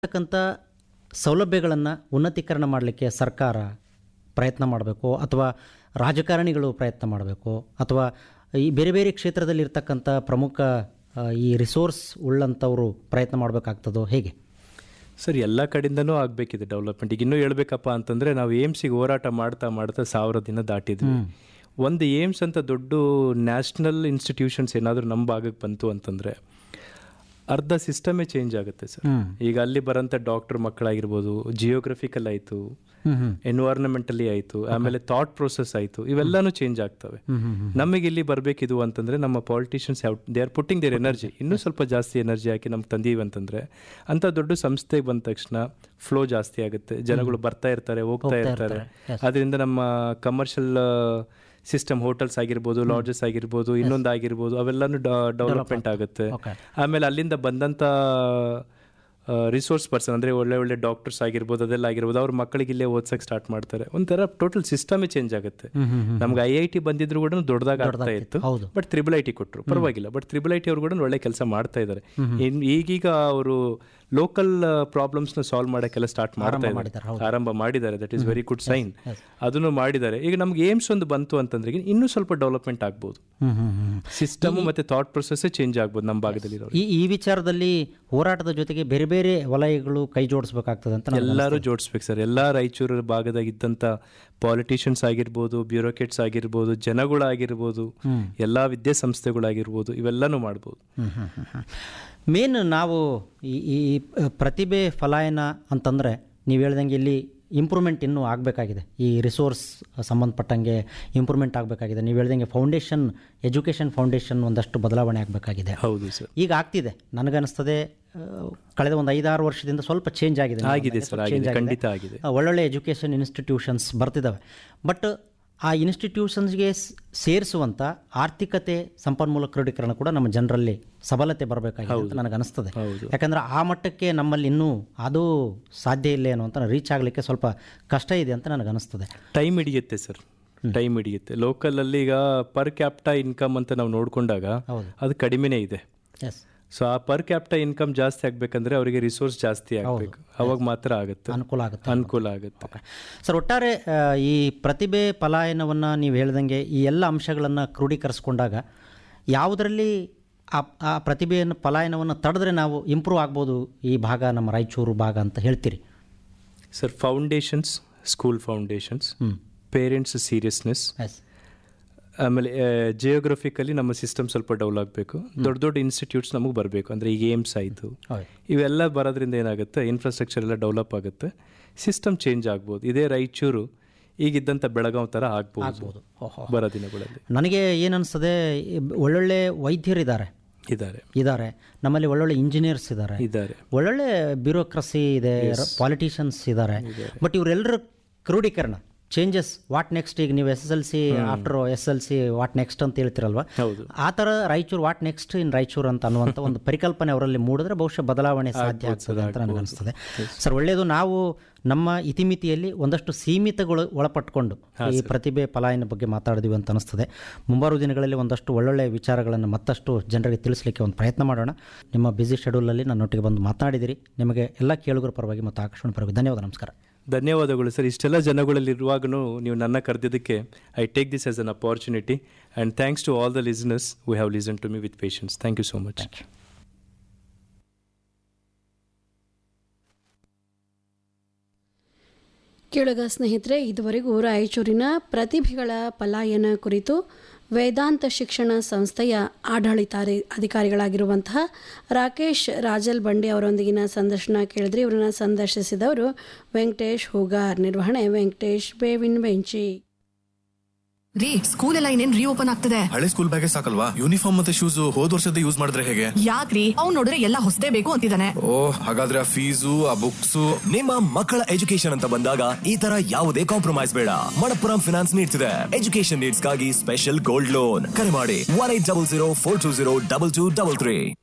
ಇರ್ತಕ್ಕಂಥ ಸೌಲಭ್ಯಗಳನ್ನು ಉನ್ನತೀಕರಣ ಮಾಡಲಿಕ್ಕೆ ಸರ್ಕಾರ ಪ್ರಯತ್ನ ಮಾಡಬೇಕು ಅಥವಾ ರಾಜಕಾರಣಿಗಳು ಪ್ರಯತ್ನ ಮಾಡಬೇಕು ಅಥವಾ ಈ ಬೇರೆ ಬೇರೆ ಕ್ಷೇತ್ರದಲ್ಲಿ ಇರ್ತಕ್ಕಂಥ ಪ್ರಮುಖ ಆ, ಈ ರಿಸೋರ್ಸ್ ಉಳ್ಳಂಥವರು ಪ್ರಯತ್ನ ಮಾಡಬೇಕಾಗ್ತದೋ ಹೇಗೆ ಸರ್ ಎಲ್ಲ ಕಡೆಯಿಂದನೂ ಆಗಬೇಕಿದೆ ಡೆವಲಪ್ಮೆಂಟ್ ಈಗ ಇನ್ನೂ ಹೇಳ್ಬೇಕಪ್ಪ ಅಂತಂದರೆ ನಾವು ಏಮ್ಸಿಗೆ ಹೋರಾಟ ಮಾಡ್ತಾ ಮಾಡ್ತಾ ಸಾವಿರ ದಿನ ದಾಟಿದ್ವಿ ಒಂದು ಏಮ್ಸ್ ಅಂತ ದೊಡ್ಡ ನ್ಯಾಷನಲ್ ಇನ್ಸ್ಟಿಟ್ಯೂಷನ್ಸ್ ಏನಾದರೂ ನಮ್ಮ ಭಾಗಕ್ಕೆ ಬಂತು ಅಂತಂದರೆ ಅರ್ಧ ಸಿಸ್ಟಮೇ ಚೇಂಜ್ ಆಗುತ್ತೆ ಸರ್ ಈಗ ಅಲ್ಲಿ ಬರೋಂಥ ಡಾಕ್ಟರ್ ಮಕ್ಕಳಾಗಿರ್ಬೋದು ಜಿಯೋಗ್ರಫಿಕಲ್ ಆಯಿತು ಎನ್ವೈರ್ನಮೆಂಟಲಿ ಆಯಿತು ಆಮೇಲೆ ಥಾಟ್ ಪ್ರೊಸೆಸ್ ಆಯಿತು ಇವೆಲ್ಲನೂ ಚೇಂಜ್ ಆಗ್ತವೆ ನಮಗೆ ಇಲ್ಲಿ ಬರಬೇಕಿದು ಅಂತಂದರೆ ನಮ್ಮ politicians have they are putting their energy ಇನ್ನೂ ಸ್ವಲ್ಪ ಜಾಸ್ತಿ ಎನರ್ಜಿ ಹಾಕಿ ನಮ್ಗೆ ತಂದೀವಿ ಅಂತಂದರೆ ಅಂಥ ದೊಡ್ಡ ಸಂಸ್ಥೆಗೆ ಬಂದ ತಕ್ಷಣ ಫ್ಲೋ ಜಾಸ್ತಿ ಆಗುತ್ತೆ ಜನಗಳು ಬರ್ತಾ ಇರ್ತಾರೆ ಹೋಗ್ತಾ ಇರ್ತಾರೆ ಅದರಿಂದ ನಮ್ಮ ಕಮರ್ಷಿಯಲ್ ಸಿಸ್ಟಮ್ ಹೋಟೆಲ್ಸ್ ಆಗಿರ್ಬೋದು ಲಾಡ್ಜಸ್ ಆಗಿರ್ಬೋದು ಇನ್ನೊಂದು ಆಗಿರ್ಬೋದು ಅವೆಲ್ಲನೂ ಡೆವಲಪ್ಮೆಂಟ್ ಆಗುತ್ತೆ Okay. ಆಮೇಲೆ ಅಲ್ಲಿಂದ ಬಂದಂಥ ರಿಸೋರ್ಸ್ ಪರ್ಸನ್ ಅಂದರೆ ಒಳ್ಳೆ ಒಳ್ಳೆ ಡಾಕ್ಟರ್ಸ್ ಆಗಿರ್ಬೋದು ಅದೆಲ್ಲ ಆಗಿರ್ಬೋದು ಅವ್ರ ಮಕ್ಕಳಿಗೆ ಇಲ್ಲೇ ಓದ್ಸಕ್ಕೆ ಸ್ಟಾರ್ಟ್ ಮಾಡ್ತಾರೆ ಒಂಥರ ಟೋಟಲ್ ಸಿಸ್ಟಮೇ ಚೇಂಜ್ ಆಗುತ್ತೆ ನಮ್ಗೆ ಐ ಐ ಟಿ ಬಂದಿದ್ರು ಕೂಡ ದೊಡ್ಡದಾಗ ಆಗ್ತಾ ಇತ್ತು ಹೌದು. ಬಟ್ ತ್ರಿಬಲ್ ಐ ಟಿ ಕೊಟ್ಟರು ಪರವಾಗಿಲ್ಲ ಬಟ್ ತ್ರಿಬಲ್ ಐ ಟಿ ಅವ್ರು ಕೂಡ ಒಳ್ಳೆ ಕೆಲಸ ಮಾಡ್ತಾ ಇದ್ದಾರೆ ಇನ್- ಈಗೀಗ ಅವರು ಲೋಕಲ್ ಪ್ರಾಬ್ಲಮ್ಸ್ನ ಸಾಲ್ವ್ ಮಾಡೋಕ್ಕೆಲ್ಲ ಸ್ಟಾರ್ಟ್ ಮಾಡ್ತಾ ಮಾಡಿದ್ದಾರೆ, ಇದ್ದಾರೆ ಆರಂಭ ಮಾಡಿದ್ದಾರೆ that is very good sign ಅದನ್ನು ಮಾಡಿದ್ದಾರೆ ಈಗ ನಮ್ಗೆ ಏಮ್ಸ್ ಒಂದು ಬಂತು ಅಂತಂದ್ರೆ ಇನ್ನೂ ಸ್ವಲ್ಪ ಡೆವಲಪ್ಮೆಂಟ್ ಆಗ್ಬೋದು ಹ್ಮ್ ಹ್ಮ್ ಹ್ಮ್ ಸಿಸ್ಟಮ್ ಮತ್ತೆ ಥಾಟ್ ಪ್ರೊಸೆಸ್ಸೇ ಚೇಂಜ್ ಆಗ್ಬೋದು ನಮ್ಮ ಭಾಗದಲ್ಲಿರೋ ಈ ಈ ವಿಚಾರದಲ್ಲಿ ಹೋರಾಟದ ಜೊತೆಗೆ ಬೇರೆ ಬೇರೆ ವಲಯಗಳು ಕೈ ಜೋಡಿಸ್ಬೇಕಾಗ್ತದೆ ಅಂತ ನನಗೆ ಎಲ್ಲರೂ ಜೋಡಿಸ್ಬೇಕು ಸರ್ ಎಲ್ಲ ರಾಯಚೂರು ಭಾಗದಾಗ ಇದ್ದಂಥ ಪಾಲಿಟಿಷಿಯನ್ಸ್ ಆಗಿರ್ಬೋದು ಬ್ಯೂರೋಕ್ರೇಟ್ಸ್ ಆಗಿರ್ಬೋದು ಜನಗಳಾಗಿರ್ಬೋದು ಎಲ್ಲ ವಿದ್ಯಾಸಂಸ್ಥೆಗಳಾಗಿರ್ಬೋದು ಇವೆಲ್ಲನೂ ಮಾಡ್ಬೋದು ಮೇನ್ ನಾವು ಈ ಈ ಪ್ರತಿಭೆ ಫಲಾಯನ ಅಂತಂದರೆ ನೀವು ಹೇಳ್ದಂಗೆ ಇಲ್ಲಿ ಇಂಪ್ರೂವ್ಮೆಂಟ್ ಇನ್ನೂ ಆಗಬೇಕಾಗಿದೆ ಈ ರಿಸೋರ್ಸ್ ಸಂಬಂಧಪಟ್ಟಂಗೆ ಇಂಪ್ರೂವ್ಮೆಂಟ್ ಆಗಬೇಕಾಗಿದೆ ನೀವು ಹೇಳ್ದಂಗೆ ಫೌಂಡೇಶನ್ ಎಜುಕೇಷನ್ ಫೌಂಡೇಶನ್ ಒಂದಷ್ಟು ಬದಲಾವಣೆ ಆಗಬೇಕಾಗಿದೆ ಹೌದು ಸರ್ ಈಗ ಆಗ್ತಿದೆ ನನಗನ್ನಿಸ್ತದೆ ಆ, ಕಳೆದ ಒಂದು ಐದಾರು ವರ್ಷದಿಂದ ಸ್ವಲ್ಪ ಚೇಂಜ್ ಆಗಿದೆ ನನ್ನ ಆಗಿದೆ ಮನಸ್ಸಿಗೆ. ಸರ್ ಸ್ವಲ್ಪ ಆಗಿದೆ change ಖಂಡಿತ ಆಗಿದೆ ಆ, ಒಳ್ಳೊಳ್ಳೆ ಎಜುಕೇಷನ್ ಇನ್ಸ್ಟಿಟ್ಯೂಷನ್ಸ್ ಬರ್ತಿದ್ದಾವೆ ಬಟ್ ಆ ಇನ್ಸ್ಟಿಟ್ಯೂಷನ್ಸ್ಗೆ ಸೇರಿಸುವಂಥ ಆರ್ಥಿಕತೆ ಸಂಪನ್ಮೂಲ ಕ್ರೋಢೀಕರಣ ಕೂಡ ನಮ್ಮ ಜನರಲ್ಲಿ ಸಬಲತೆ ಬರಬೇಕಾಗಿದೆ ಅಂತ ನನಗೆ ಅನಿಸ್ತದೆ ಹೌದು. ಯಾಕಂದ್ರೆ ಆ ಮಟ್ಟಕ್ಕೆ ನಮ್ಮಲ್ಲಿ ಇನ್ನೂ ಅದು ಸಾಧ್ಯ ಇಲ್ಲ ಏನೋ ಅಂತ ರೀಚ್ ಆಗಲಿಕ್ಕೆ ಸ್ವಲ್ಪ ಕಷ್ಟ ಇದೆ ಅಂತ ನನಗೆ ಅನಿಸ್ತದೆ ಟೈಮ್ ಹಿಡಿಯುತ್ತೆ ಸರ್ ಟೈಮ್ ಹಿಡಿಯುತ್ತೆ ಲೋಕಲಲ್ಲಿ ಈಗ ಪರ್ ಕ್ಯಾಪ್ಟಾ ಇನ್ಕಮ್ ಅಂತ ನಾವು ನೋಡಿಕೊಂಡಾಗ ಹೌದು. ಅದು ಕಡಿಮೆನೇ ಇದೆ yes so uh per capita income ಜಾಸ್ತಿ ಆಗ್ಬೇಕಂದ್ರೆ ಅವರಿಗೆ ರಿಸೋರ್ಸ್ ಜಾಸ್ತಿ ಆಗಬೇಕು ಅವಾಗ ಮಾತ್ರ ಆಗುತ್ತೆ ಅನುಕೂಲ ಆಗುತ್ತೆ ಅನುಕೂಲ ಆಗುತ್ತೆ ಸರ್ ಒಟ್ಟಾರೆ ಆ, ಈ ಪ್ರತಿಭೆ ಪಲಾಯನವನ್ನು ನೀವು ಹೇಳ್ದಂಗೆ ಈ ಎಲ್ಲ ಅಂಶಗಳನ್ನು ಕ್ರೋಢೀಕರಿಸ್ಕೊಂಡಾಗ ಯಾವುದರಲ್ಲಿ ಆ ಆ ಪ್ರತಿಭೆಯನ್ನು ಪಲಾಯನವನ್ನು ತಡೆದ್ರೆ ನಾವು ಇಂಪ್ರೂವ್ ಆಗ್ಬೋದು ಈ ಭಾಗ ನಮ್ಮ ರಾಯಚೂರು ಭಾಗ ಅಂತ ಹೇಳ್ತೀರಿ sir foundations school foundations parents seriousness yes ಆಮೇಲೆ ಜಿಯೋಗ್ರಫಿಕಲಿ ನಮ್ಮ ಸಿಸ್ಟಮ್ ಸ್ವಲ್ಪ ಡೆವಲಪ್ ಆಗಬೇಕು ದೊಡ್ಡ ದೊಡ್ಡ ಇನ್ಸ್ಟಿಟ್ಯೂಟ್ಸ್ ನಮಗೆ ಬರಬೇಕು ಅಂದರೆ ಈಗ ಏಮ್ಸ್ ಆಯಿತು ಹೌದು ಇವೆಲ್ಲ ಬರೋದ್ರಿಂದ ಏನಾಗುತ್ತೆ ಇನ್ಫ್ರಾಸ್ಟ್ರಕ್ಚರ್ ಎಲ್ಲ ಡೆವಲಪ್ ಆಗುತ್ತೆ ಸಿಸ್ಟಮ್ ಚೇಂಜ್ ಆಗ್ಬೋದು ಇದೇ ರಾಯಚೂರು ಈಗಿದ್ದಂಥ ಬೆಳಗಾವ್ ಥರ ಆಗ್ಬೋದು ಓಹೋ ಬರೋ ದಿನಗಳಲ್ಲಿ ನನಗೆ ಏನನ್ನಿಸ್ತದೆ ಒಳ್ಳೊಳ್ಳೆ ವೈದ್ಯರಿದ್ದಾರೆ ಇದ್ದಾರೆ ಇದ್ದಾರೆ ನಮ್ಮಲ್ಲಿ ಒಳ್ಳೊಳ್ಳೆ ಇಂಜಿನಿಯರ್ಸ್ ಇದ್ದಾರೆ ಇದ್ದಾರೆ ಒಳ್ಳೊಳ್ಳೆ ಬ್ಯೂರೋಕ್ರಸಿ ಇದೆ ಪಾಲಿಟಿಷಿಯನ್ಸ್ ಇದ್ದಾರೆ ಬಟ್ ಇವರೆಲ್ಲರ ಕ್ರೋಢೀಕರಣ ಚೇಂಜಸ್ ವಾಟ್ ನೆಕ್ಸ್ಟ್ ಈಗ ನೀವು S S L C after S L L C ನೆಕ್ಸ್ಟ್ ಅಂತ ಹೇಳ್ತಿರಲ್ವಾ ಹೌದು ಆ ಥರ Raichur what next in Raichur ಅಂತ ಅನ್ನುವಂಥ ಒಂದು ಪರಿಕಲ್ಪನೆ ಅವರಲ್ಲಿ ಮೂಡಿದ್ರೆ ಬಹುಶಃ ಬದಲಾವಣೆ ಸಾಧ್ಯ ಆಗ್ತದೆ ಅಂತ ನನಗೆ ಅನಿಸ್ತದೆ ಸರ್ ಒಳ್ಳೆಯದು ನಾವು ನಮ್ಮ ಇತಿಮಿತಿಯಲ್ಲಿ ಒಂದಷ್ಟು ಸೀಮಿತಗಳು ಒಳಪಟ್ಕೊಂಡು ಈ ಪ್ರತಿಭೆ ಪಲಾಯನ ಬಗ್ಗೆ ಮಾತಾಡಿದ್ವಿ ಅಂತ ಅನಿಸ್ತದೆ ಮುಂಬರುವ ದಿನಗಳಲ್ಲಿ ಒಂದಷ್ಟು ಒಳ್ಳೊಳ್ಳೆ ವಿಚಾರಗಳನ್ನು ಮತ್ತಷ್ಟು ಜನರಿಗೆ ತಿಳಿಸಲಿಕ್ಕೆ ಒಂದು ಪ್ರಯತ್ನ ಮಾಡೋಣ ನಿಮ್ಮ ಬ್ಯುಸಿ ಶೆಡ್ಯೂಲಲ್ಲಿ ನನ್ನೊಟ್ಟಿಗೆ ಬಂದು ಮಾತನಾಡಿದಿರಿ ನಿಮಗೆ ಎಲ್ಲ ಕೇಳುಗರ ಪರವಾಗಿ ಮತ್ತು ಆಕಾಶವಾಣಿ ಪರವಾಗಿ ಧನ್ಯವಾದ ನಮಸ್ಕಾರ ಧನ್ಯವಾದಗಳು ಸರ್ ಇಷ್ಟೆಲ್ಲ ಜನಗಳಲ್ಲಿ ಇರುವಾಗೂ ನೀವು ನನ್ನ ಕರೆದಿದ್ದಕ್ಕೆ I take this as an opportunity and thanks to all the listeners we have listen to me with patience thank you so much ಕೇಳುಗ ಸ್ನೇಹಿತರೆ ಇದುವರೆಗೂ ರಾಯಚೂರಿನ ಪ್ರತಿಭೆಗಳ ಪಲಾಯನ ಕುರಿತು ವೇದಾಂತ ಶಿಕ್ಷಣ ಸಂಸ್ಥೆಯ ಆಡಳಿತಾರಿ ಅಧಿಕಾರಿಗಳಾಗಿರುವಂತಹ ರಾಕೇಶ್ ರಾಜಲ್ ಬಂಡಿ ಅವರೊಂದಿಗಿನ ಸಂದರ್ಶನ ಕೇಳಿದ್ರೆ ಇವರನ್ನ ಸಂದರ್ಶಿಸಿದವರು ವೆಂಕಟೇಶ್ ಹೂಗಾರ್ ನಿರ್ವಹಣೆ ವೆಂಕಟೇಶ್ ಬೇವಿನ ಬೆಂಚಿ ರೀ ಸ್ಕೂಲ್ ಎಲ್ಲ ಇನ್ನೇನ್ ರೀಓಪನ್ ಆಗ್ತದೆ ಹಳೆ ಸ್ಕೂಲ್ ಬ್ಯಾಗೇ ಸಾಕಲ್ವಾ ಯೂನಿಫಾರ್ಮ್ ಮತ್ತೆ ಶೂಸ್ ಹೋದ್ ವರ್ಷದ ಯೂಸ್ ಮಾಡಿದ್ರೆ ಹೇಗೆ ಯಾಕ್ರಿ ಅವ್ನ್ ನೋಡಿದ್ರೆ ಎಲ್ಲ ಹೊಸದೇ ಬೇಕು ಅಂತಿದ್ದಾನೆ ಓ ಹಾಗಾದ್ರೆ ಆ ಫೀಸು ಆ ಬುಕ್ಸ್ ನಿಮ್ಮ ಮಕ್ಕಳ ಎಜುಕೇಶನ್ ಅಂತ ಬಂದಾಗ ಈ ತರ ಯಾವುದೇ ಕಾಂಪ್ರಮೈಸ್ ಬೇಡ ಮಣಪ್ಪುರಂ ಫಿನಾನ್ಸ್ ನೀಡ್ತಿದೆ ಎಜುಕೇಶನ್ ನೀಡ್ಸ್ಗಾಗಿ ಸ್ಪೆಷಲ್ ಗೋಲ್ಡ್ ಲೋನ್ ಕರೆ ಮಾಡಿ one eight double zero four two zero double two double three